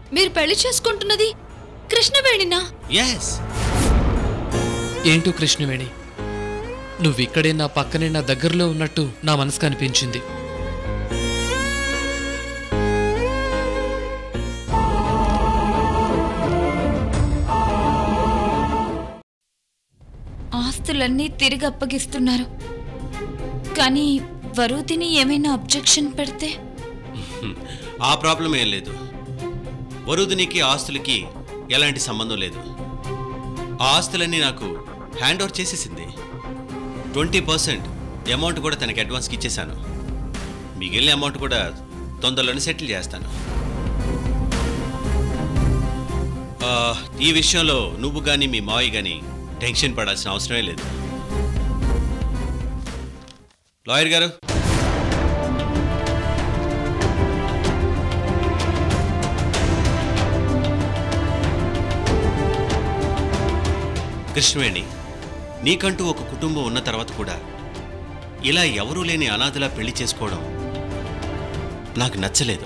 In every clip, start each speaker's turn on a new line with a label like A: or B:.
A: మీరు పెళ్లి చేసుకుంటున్నది కృష్ణవేణినా
B: ఎస్
C: ఏంటో కృష్ణవేణి నువ్విక్కడే నా పక్కనే నా దగ్గరలో ఉన్నట్టు నా మనసుకు అనిపించింది
A: ఆస్తులన్నీ తిరిగి అప్పగిస్తున్నారు కానీ వరుతిని ఏమైనా అబ్జెక్షన్ పెడితే
B: ఆ ప్రాబ్లం ఏం లేదు వరుదినికి ఆస్తులకి ఎలాంటి సంబంధం లేదు ఆ ఆస్తులన్నీ నాకు హ్యాండ్ ఓవర్ చేసేసింది ట్వంటీ పర్సెంట్ అమౌంట్ కూడా తనకి అడ్వాన్స్కి ఇచ్చేశాను మిగిలిన అమౌంట్ కూడా తొందరలోనే సెటిల్ చేస్తాను ఆ, ఈ విషయంలో నువ్వు కానీ మీ మావయ్య కానీ టెన్షన్ పడాల్సిన అవసరమే లేదు లాయర్ గారు కృష్ణవేణి నీకంటూ ఒక కుటుంబం ఉన్న తర్వాత కూడా ఇలా ఎవరూ లేని అనాథలా పెళ్లి చేసుకోవడం నాకు నచ్చలేదు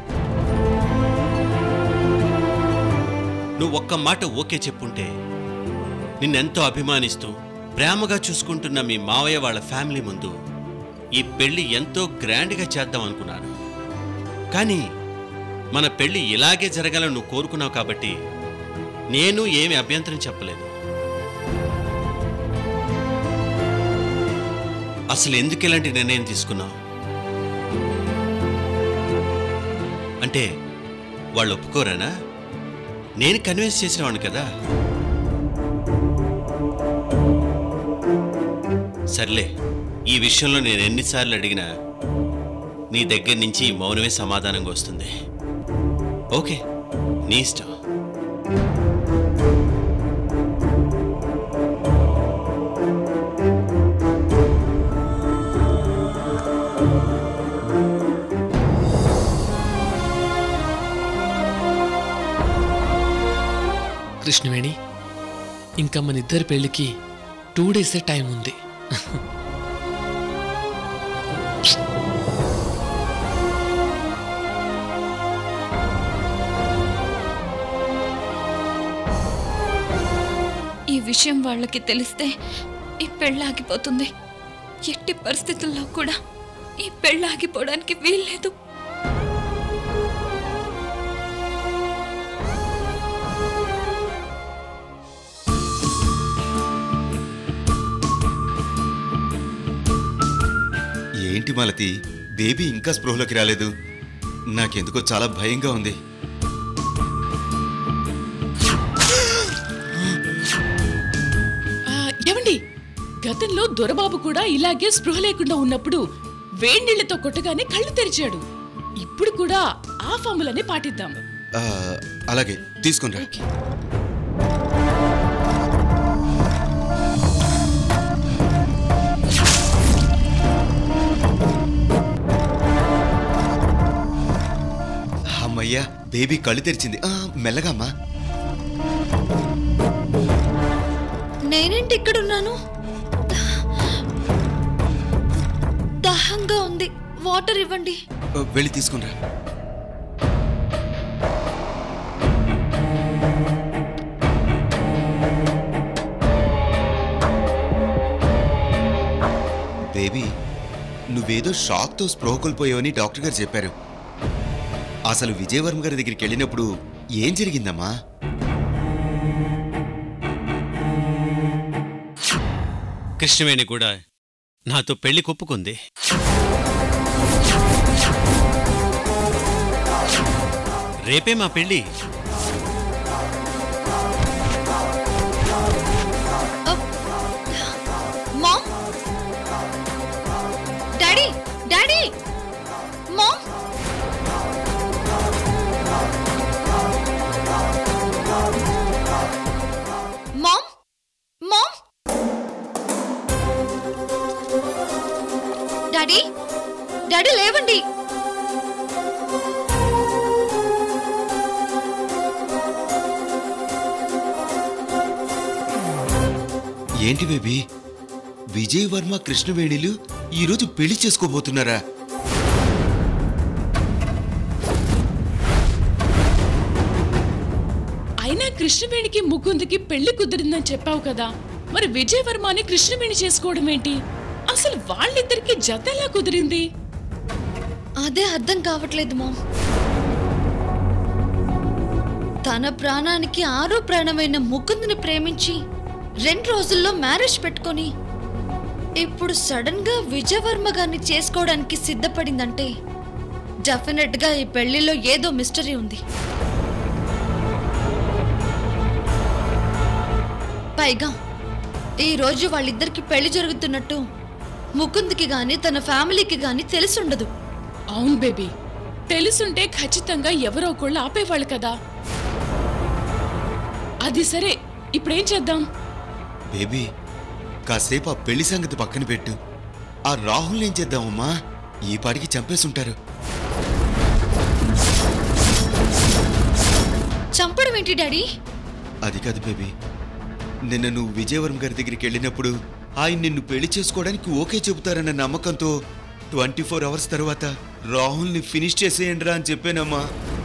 B: నువ్వు ఒక్క మాట ఓకే చెప్పుంటే నిన్నెంతో అభిమానిస్తూ ప్రేమగా చూసుకుంటున్న మీ మావయ్య వాళ్ళ ఫ్యామిలీ ముందు ఈ పెళ్లి ఎంతో గ్రాండ్గా చేద్దాం అనుకున్నాను కానీ మన పెళ్లి ఇలాగే జరగాలని నువ్వు కోరుకున్నావు కాబట్టి నేను ఏమి అభ్యంతరం చెప్పలేదు అసలు ఎందుకు ఇలాంటి నిర్ణయం తీసుకున్నావు అంటే వాళ్ళు ఒప్పుకోరానా నేను కన్విన్స్ చేసినవాడిని కదా సర్లే ఈ విషయంలో నేను ఎన్నిసార్లు అడిగినా నీ దగ్గర నుంచి మౌనమే సమాధానంగా వస్తుంది ఓకే నీ ఇష్టం
C: కృష్ణవేణి ఇంకా మన ఇద్దరి పెళ్లికి టూ డేసే టైం ఉంది
A: ఈ విషయం వాళ్ళకి తెలిస్తే ఈ పెళ్ళి ఆగిపోతుంది ఎట్టి పరిస్థితుల్లో కూడా ఈ పెళ్ళి ఆగిపోవడానికి వీల్లేదు
D: ఏంటి మాలతి బేబీ ఇంకా స్పృహలోకి రాలేదు నాకెందుకో చాలా భయంగా ఉంది
E: ఆ, ఏమండి గతంలో దొరబాబు కూడా ఇలాగే స్పృహ లేకుండా ఉన్నప్పుడు వేడినీళ్లతో కొట్టగానే కళ్ళు తెరిచాడు ఇప్పుడు కూడా ఆ ఫార్ములానే పాటిద్దాం
D: ఆ, అలాగే తీసుకునిరా
E: ఓకే.
D: అమ్మయ్యా బేబీ కళ్ళు తెరిచింది ఆ, మెల్లగా అమ్మా
A: నేనేంటి ఇక్కడున్నాను దాహంగా ఉంది వాటర్ ఇవ్వండి
D: ఆ, వెళ్ళి తీసుకునిరా బేబీ నువ్వేదో షాక్తో స్పృహ కోల్పోయావని డాక్టర్ గారు చెప్పారు అసలు విజయవర్మ గారి దగ్గరికి వెళ్ళినప్పుడు ఏం జరిగిందమ్మా
B: కృష్ణవేణి కూడా నాతో పెళ్లి కొప్పుకుంది రేపే మా పెళ్లి
A: mom daddy daddy mom mom mom daddy daddy లేవండి
D: ఏంటి బేబీ విజయ్ వర్మ కృష్ణవేణిలు ఈరోజు పెళ్లి చేసుకోబోతున్నారా
E: కృష్ణవేణికి ముకుందుకి పెళ్లి కుదిరిందని చెప్పావు కదా మరి విజయవర్మని కృష్ణవేణి చేసుకోవడం ఏంటి అసలు వాళ్ళిద్దరికి జత ఎలా కుదిరింది
A: అదే అర్థం కావట్లేదు మామ్ తన ప్రాణానికి ఆరో ప్రాణమైన ముకుందుని ప్రేమించి రెండు రోజుల్లో మ్యారేజ్ పెట్టుకొని ఇప్పుడు సడన్ గా విజయవర్మ గారిని చేసుకోవడానికి సిద్ధపడిందంటే డెఫినెట్ గా ఈ పెళ్లిలో ఏదో మిస్టరీ ఉంది పైగా ఈ రోజు వాళ్ళిద్దరికి పెళ్లి జరుగుతున్నట్టు ముకుంద్కి గాని తన ఫ్యామిలీకి గాని తెలిసుండదు
E: అవును బేబీ తెలుసుంటే ఖచ్చితంగా ఎవరో ఒకళ్ళు ఆపేవాళ్ళు కదా అది సరే ఇప్పుడేం చేద్దాం
D: బేబీ కాసేపు ఆ పెళ్లి సంగతి పక్కన పెట్టు ఆ రాహుల్ ఏం చేద్దామమ్మా ఈ పాటికి చంపేసుంటారు
A: చంపడం ఏంటి డాడీ
D: అది కాదు బేబీ నిన్న నువ్వు విజయవరం గారి దగ్గరికి వెళ్ళినప్పుడు ఆయన నిన్ను పెళ్లి చేసుకోవడానికి ఓకే చెబుతారన్న నమ్మకంతో ట్వంటీ ఫోర్ అవర్స్ తర్వాత రాహుల్ని ఫినిష్ చేసేయండిరా అని చెప్పానమ్మా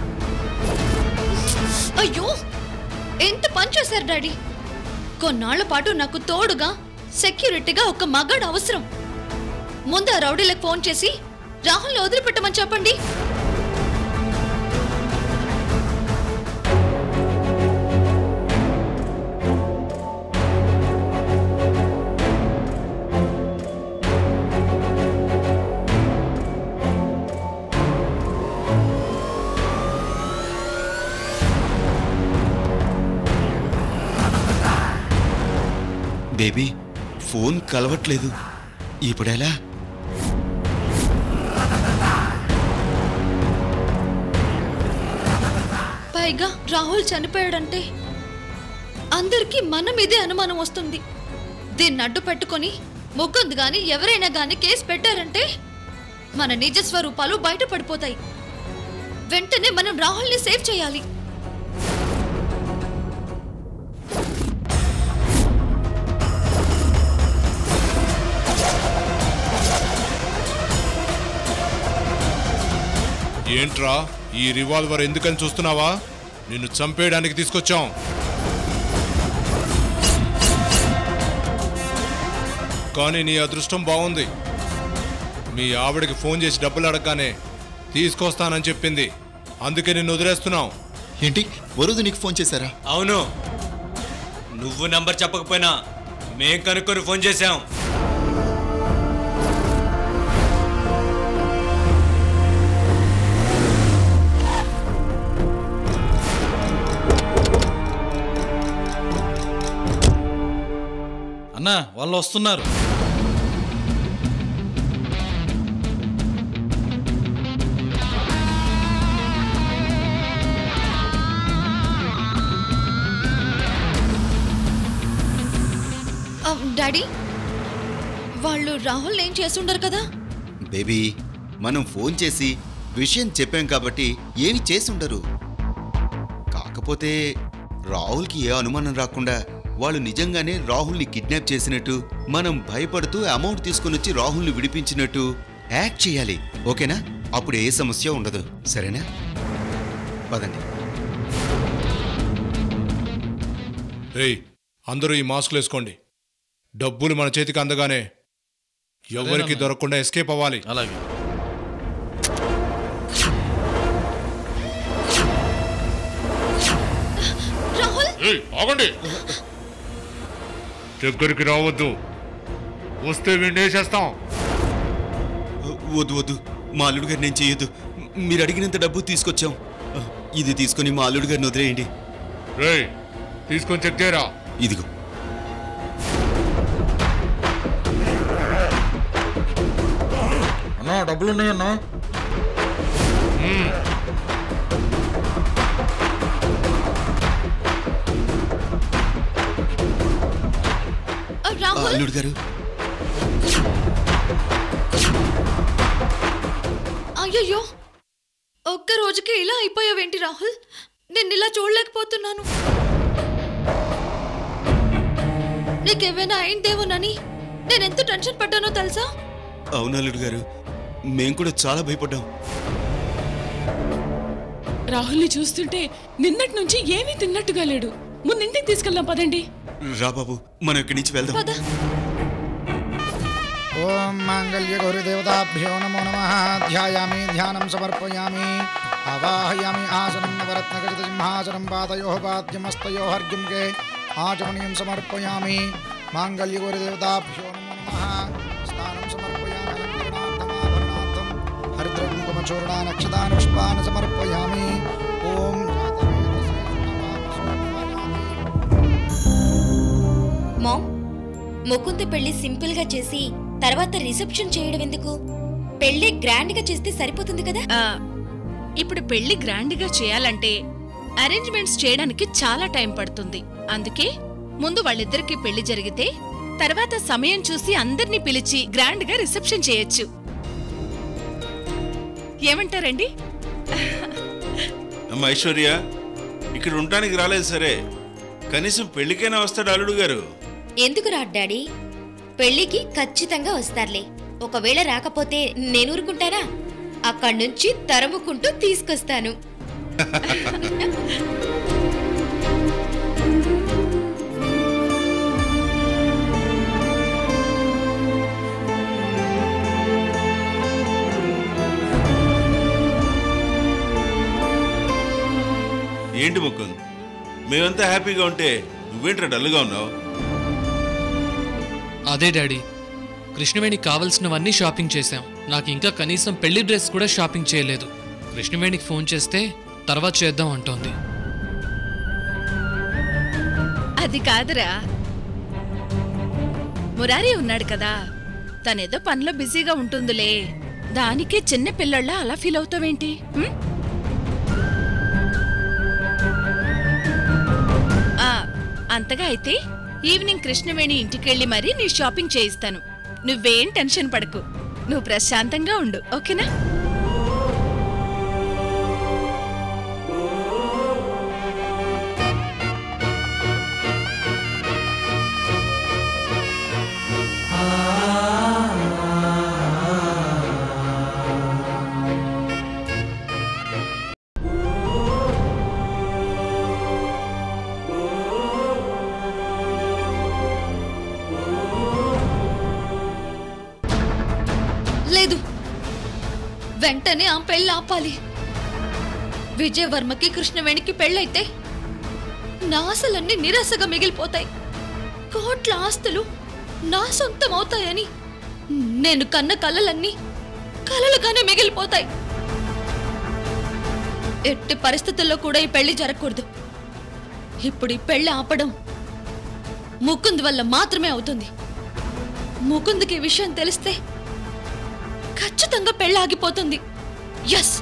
A: అయ్యో ఎంత పని చేశారు డాడీ కొన్నాళ్ల పాటు నాకు తోడుగా సెక్యూరిటీగా ఒక మగాడు అవసరం ముందు ఆ రౌడీలకు ఫోన్ చేసి రాహుల్ని వదిలిపెట్టమని చెప్పండి
D: బేబీ ఫోన్ కలవట్లేదు ఇప్పుడెలా
A: పైగా రాహుల్ చనిపోయాడంటే అందరికీ మన మీదే అనుమానం వస్తుంది దీన్ని అడ్డు పెట్టుకొని ముకుంద్ గాని ఎవరైనా గాని కేసు పెట్టారంటే మన నిజ స్వరూపాలు బయటపడిపోతాయి వెంటనే మనం రాహుల్ని సేవ్ చేయాలి
F: ఏంట్రా ఈ రివాల్వర్ ఎందుకని చూస్తున్నావా నిన్ను చంపేయడానికి తీసుకొచ్చాం కానీ నీ అదృష్టం బాగుంది మీ ఆవిడకి ఫోన్ చేసి డబ్బులు అడగగానే తీసుకొస్తానని చెప్పింది అందుకే నిన్ను వదిలేస్తున్నాం
G: ఏంటి వరుదు నీకు ఫోన్ చేశారా
H: అవును నువ్వు నంబర్ చెప్పకపోయినా మేం కనుక్కొని ఫోన్ చేశాం
G: అన్నా వాళ్ళు వస్తున్నారు
A: ఆ, డాడీ వాళ్ళు రాహుల్ ఏం చేస్తుండరు కదా
D: బేబీ మనం ఫోన్ చేసి విషయం చెప్పాం కాబట్టి ఏమి చేసుండరు కాకపోతే రాహుల్కి ఏ అనుమానం రాకుండా వాళ్ళు నిజంగానే రాహుల్ని కిడ్నాప్ చేసినట్టు మనం భయపడుతూ అమౌంట్ తీసుకుని వచ్చి రాహుల్ని విడిపించినట్టు యాక్ట్ చేయాలి ఓకేనా అప్పుడు ఏ సమస్య ఉండదు సరేనా పదండి
F: రేయ్ అందరూ ఈ మాస్కులు వేసుకోండి డబ్బులు మన చేతికి అందగానే ఎవరికి దొరకకుండా ఎస్కేప్ అవ్వాలి
G: అలాగే
A: రాహుల్
F: ఆగండి దగ్గరికి రావద్దు వస్తే విండేసేస్తాం
D: వద్దు వద్దు మా అల్లుడు గారు నేను చేయొద్దు మీరు అడిగినంత డబ్బు తీసుకొచ్చాం ఇది తీసుకొని మా అల్లుడు గారిని వదిలేయండి
F: రేయ్ తీసుకొని చెక్ చేయరా
D: ఇదిగో
G: అన్నా డబ్బులు ఉన్నాయన్నా
A: ఆ,
D: ఆ,
A: రాహుల్
D: అల్లుడు గారు
A: అయ్యయ్యో ఒక్క రోజుకి ఇలా అయిపోయావేంటి రాహుల్ నేను ఇలా చూడలేకపోతున్నాను నీకేమైనా అయిందేమోనని నేనెంత టెన్షన్ పడ్డానో తెలుసా
D: అవును అల్లుడు గారు మేం కూడా చాలా భయపడ్డాం
E: రాహుల్ని చూస్తుంటే నిన్నటి నుంచి ఏమీ తిన్నట్టుగా లేడు ముందింటికి తీసుకెళ్దాం పదండి
D: రా బాబు మనం ఇక్కడి నుంచి వెళ్దాం
A: పద
I: ఓం మాంగళ్య గౌరదేవతాభ్యో నమో నమ ధ్యాయామి ధ్యానం సమర్పయామి అవాహయామి ఆసనం నవరత్నగజత సింహాసనం పాదయో పాద్యమస్తయో హర్గ్యం కే ఆచమనీయం సమర్పయామి మాంగళ్య గౌరదేవతాభ్యో నమో నమ స్నానం సమర్పయామి అలంకరణార్థమాభరణార్థం హరిద్రకుంకుమచూర్ణా నక్షదాన పుష్పాన సమర్పయామి ఓం జాతవేదసే సునమామసోమయామి.
J: మామ్ ముకుంద పెళ్లి సింపుల్ గా చేసి తర్వాత రిసెప్షన్ చేయడం ఎందుకు పెళ్లి గ్రాండ్ గా చేస్తే సరిపోతుంది కదా
E: ఆ, ఇప్పుడు పెళ్లి గ్రాండ్ గా చేయాలంటే అరేంజ్మెంట్స్ చేయడానికి చాలా టైం పడుతుంది అందుకే ముందు వాళ్ళిద్దరికి పెళ్లి జరిగితే తర్వాత సమయం చూసి అందర్నీ పిలిచి గ్రాండ్ గా రిసెప్షన్ చేయొచ్చు ఏమంటారండి
K: అమ్మ ఐశ్వర్య ఇక్కడ ఉండటానికి రాలేదు సరే కనీసం పెళ్లికైనా వస్తాడు అల్లుడు గారు
J: ఎందుకు రాడ్ డాడీ పెళ్లికి ఖచ్చితంగా వస్తారులే ఒకవేళ రాకపోతే నేను ఊరుకుంటానా అక్కడి నుంచి తరుముకుంటూ తీసుకొస్తాను
K: ఏంటి ముకుంద్ మేమంతా హ్యాపీగా ఉంటే నువ్వేంట్రా డల్గా ఉన్నావు
C: అదే డాడీ కృష్ణవేణికి కావలసినవన్నీ షాపింగ్ చేశాం నాకు ఇంకా కనీసం పెళ్లి డ్రెస్ కూడా షాపింగ్ చేయలేదు కృష్ణవేణికి ఫోన్ చేస్తే తర్వాత చేద్దాం అంటోంది
E: అది కాదురా మురారి ఉన్నాడు కదా తనేదో పనిలో బిజీగా ఉంటుందిలే దానికే చిన్న పిల్లళ్ళ అలా ఫీల్ అవుతావేంటి హ్మ్? ఆ, అంతగా అయితే ఈవినింగ్ కృష్ణవేణి ఇంటికెళ్ళి మరీ నీ షాపింగ్ చేయిస్తాను నువ్వేం టెన్షన్ పడకు నువ్వు ప్రశాంతంగా ఉండు ఓకేనా
A: లేదు వెంటనే ఆ పెళ్ళి ఆపాలి విజయవర్మకి కృష్ణవేణికి పెళ్ళైతే నా ఆశలన్నీ నిరాశగా మిగిలిపోతాయి కోట్ల ఆస్తులు నా సొంతం అవుతాయని నేను కన్న కలలన్నీ కలలుగానే మిగిలిపోతాయి ఎట్టి పరిస్థితుల్లో కూడా ఈ పెళ్లి జరగకూడదు ఇప్పుడు ఈ పెళ్లి ఆపడం ముకుంద్ వల్ల మాత్రమే అవుతుంది ముకుంద్కి ఈ విషయం తెలిస్తే ఖచ్చితంగా పెళ్ళి ఆగిపోతుంది ఎస్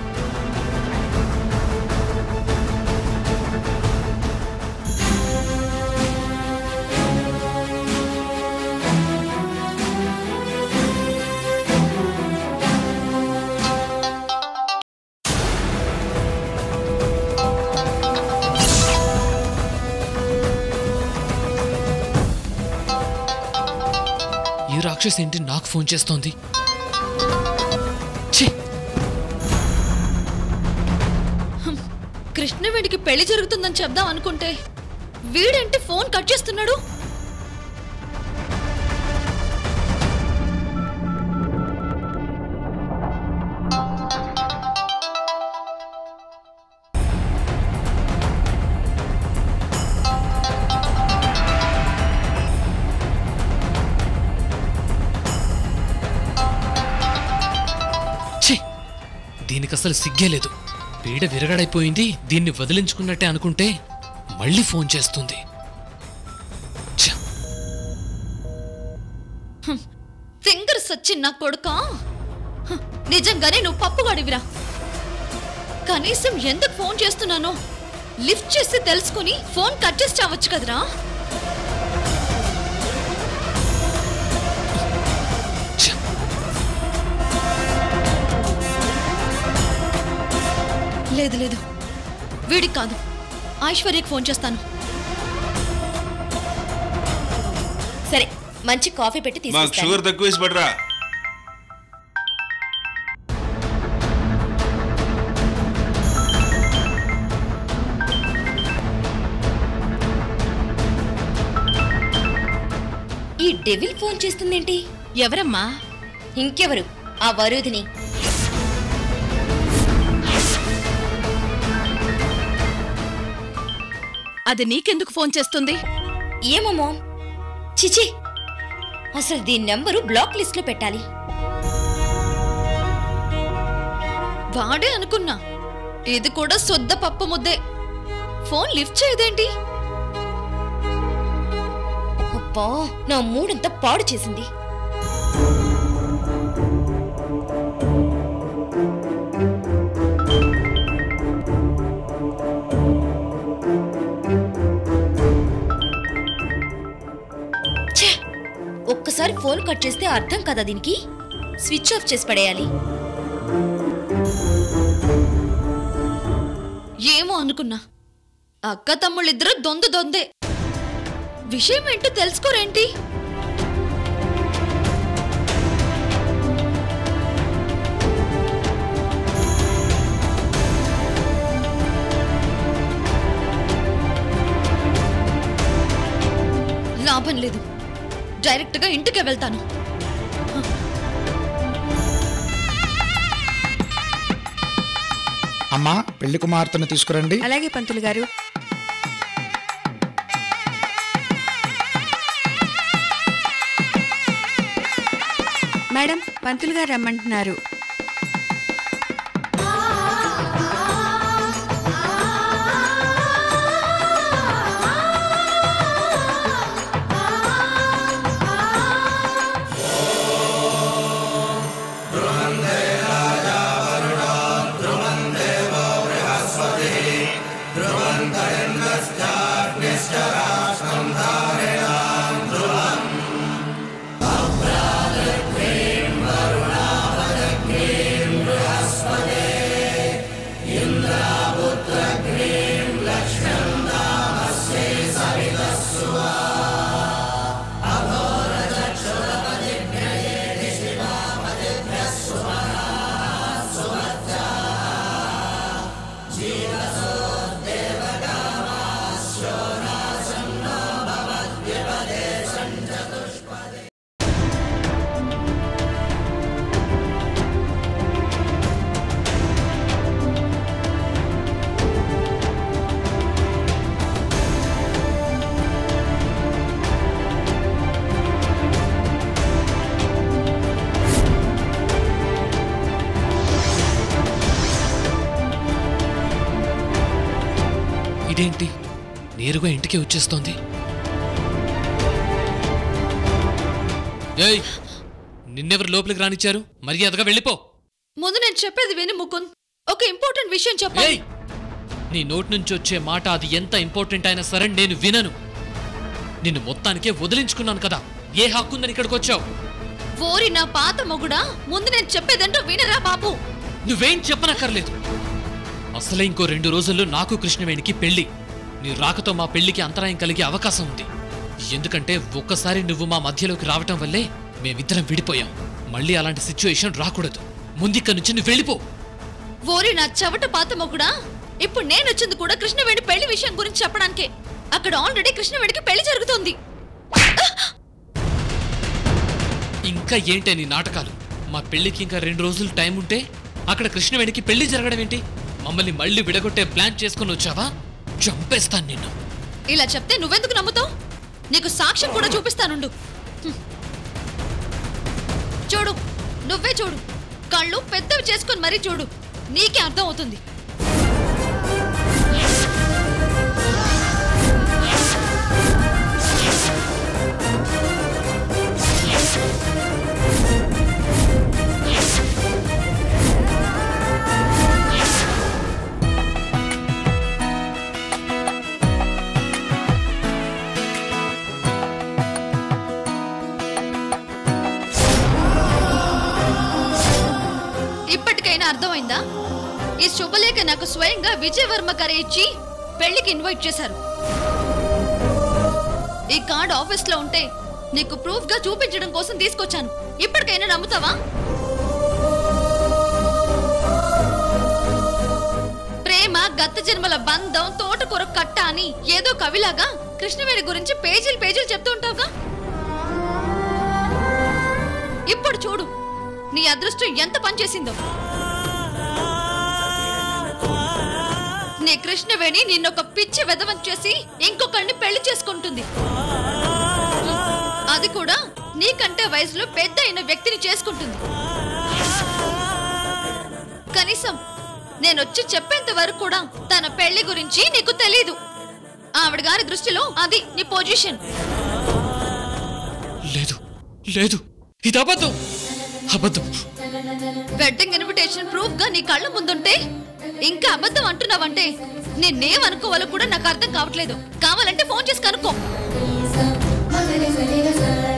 C: ఈ రాక్షస్ ఏంటి నాకు ఫోన్ చేస్తోంది ఛీ
A: కృష్ణవేడికి పెళ్లి జరుగుతుందని చెప్దాం అనుకుంటే వీడేంటి ఫోన్ కట్ చేస్తున్నాడు
C: ఛీ దీనికి అసలు సిగ్గే లేదు పీడ విరగడైపోయింది దీన్ని వదిలించుకున్నట్టే అనుకుంటే మళ్ళీ ఫోన్ చేస్తుంది ఛ,
A: ఫింగర్ సచ్చి నా కొడుక నిజంగానే నువ్వు పప్పుగాడివిరా కనీసం ఎందుకు ఫోన్ చేస్తున్నానో లిఫ్ట్ చేసి తెలుసుకుని ఫోన్ కట్ చేసి చావచ్చు కదరా
C: ఛ.
A: లేదు లేదు వీడికి కాదు ఐశ్వర్యకి ఫోన్ చేస్తాను
J: సరే మంచి కాఫీ పెట్టి
K: మాకు
J: తీసుకొస్తాను
K: షుగర్ తక్కువ వేసి పడరా
J: ఈ డెవిల్ ఫోన్ చేస్తుందేంటి
E: ఎవరమ్మా
J: ఇంకెవరు ఆ వరుధిని
E: అది నీకెందుకు ఫోన్ చేస్తుంది
J: ఏమో మామ్ చిచి అసలు దీని నెంబరు బ్లాక్ లిస్ట్ లో పెట్టాలి
A: వాడే అనుకున్నా ఇది కూడా సొద్ద పప్పు ముద్దే ఫోన్ లిఫ్ట్ చేయదేంటి
J: అబ్బా నా మూడంతా పాడు చేసింది ఛే! ఒక్కసారి ఫోన్ కట్ చేస్తే అర్థం కదా దీనికి స్విచ్ ఆఫ్ చేసి పడేయాలి
A: ఏమో అనుకున్నా అక్క తమ్ముళ్ళిద్దరూ దొందు దొందే విషయం ఏంటో తెలుసుకోరేంటి లాభం లేదు డైరెక్ట్గా ఇంటికే వెళ్తాను
I: అమ్మా పెళ్లి కుమార్తెను తీసుకురండి
L: అలాగే పంతులు గారు మేడం పంతులు గారు రమ్మంటున్నారు
C: ఇదేంటి నేరుగా ఇంటికి వచ్చేస్తోంది ఏయ్ నిన్నెవరు లోపలికి రానిచ్చారు మర్యాదగా వెళ్ళిపో
A: ముందు నేను చెప్పేది విని ముకుంద్ ఒక ఇంపార్టెంట్ విషయం చెప్పాలి
C: ఏయ్ నీ నోటి నుంచి వచ్చే మాట అది ఎంత ఇంపార్టెంట్ అయినా సరే నేను వినను నిన్ను మొత్తానికే వదిలించుకున్నాను కదా ఏ హక్కుందని ఇక్కడికి వచ్చావు
A: ఓరి నా పాత మొగుడా ముందు నేను చెప్పేదంటూ వినరా బాబు
C: నువ్వేం చెప్పనక్కర్లేదు అసలే ఇంకో రెండు రోజుల్లో నాకు కృష్ణవేణికి పెళ్లి నీ రాకతో మా పెళ్లికి అంతరాయం కలిగే అవకాశం ఉంది ఎందుకంటే ఒక్కసారి నువ్వు మా మధ్యలోకి రావటం వల్లే మేమిద్దరం విడిపోయాం మళ్ళీ అలాంటి సిచ్యువేషన్ రాకూడదు ముందిక్కడి నుంచి నువ్వు వెళ్ళిపో
A: ఓరి నా చవట పాత మొగుడా ఇప్పుడు నేను వచ్చింది కూడా కృష్ణవేణి పెళ్లి విషయం గురించి చెప్పడానికే అక్కడ ఆల్రెడీ కృష్ణవేణికి పెళ్లి జరుగుతోంది
C: ఇంకా ఏంటే నీ నాటకాలు మా పెళ్లికి ఇంకా రెండు రోజులు టైం ఉంటే అక్కడ కృష్ణవేణికి పెళ్లి జరగడం ఏంటి మమ్మల్ని మళ్ళీ విడగొట్టే ప్లాన్ చేసుకుని వచ్చావా చంపేస్తాను నిన్ను
A: ఇలా చెప్తే నువ్వెందుకు నమ్ముతావు నీకు సాక్ష్యం కూడా చూపిస్తానుండు హ్మ్. చూడు నువ్వే చూడు కళ్ళు పెద్దవి చేసుకొని మరీ చూడు నీకే అర్థం అవుతుంది ఇప్పటికైనా అర్థమైందా ఈ శుభలేఖ నాకు స్వయంగా విజయవర్మ గారే ఇచ్చి పెళ్లికి ఇన్వైట్ చేశారు ఈ కార్డ్ ఆఫీస్ లో ఉంటే నీకు ప్రూఫ్ గా చూపించడం కోసం తీసుకొచ్చాను ఇప్పటికైనా నమ్ముతావా ప్రేమ గత జన్మల బంధం తోటకూర కట్ట అని ఏదో కవిలాగా కృష్ణవేణి గురించి పేజీలు పేజీలు చెప్తూ ఉంటావుగా ఇప్పుడు చూడు నీ అదృష్టం ఎంత పనిచేసిందో నీ కృష్ణవేణి నిన్నొక పిచ్చి వెదవం చేసి ఇంకొకరిని పెళ్లి చేసుకుంటుంది అది కూడా నీకంటే వయసులో పెద్ద అయిన వ్యక్తిని చేసుకుంటుంది కనీసం నేను వచ్చి చెప్పేంత వరకు కూడా తన పెళ్లి గురించి నీకు తెలీదు ఆవిడ గారి దృష్టిలో అది నీ పొజిషన్
C: లేదు లేదు ఇది అబద్ధం అబద్ధం
A: వెడ్డింగ్ ఇన్విటేషన్ ప్రూఫ్ గా నీ కళ్ళ ముందుంటే ఇంకా అబద్ధం అంటున్నావంటే నేనేమనుకోవాలో కూడా నాకు అర్థం కావట్లేదు కావాలంటే ఫోన్ చేసి కనుక్కో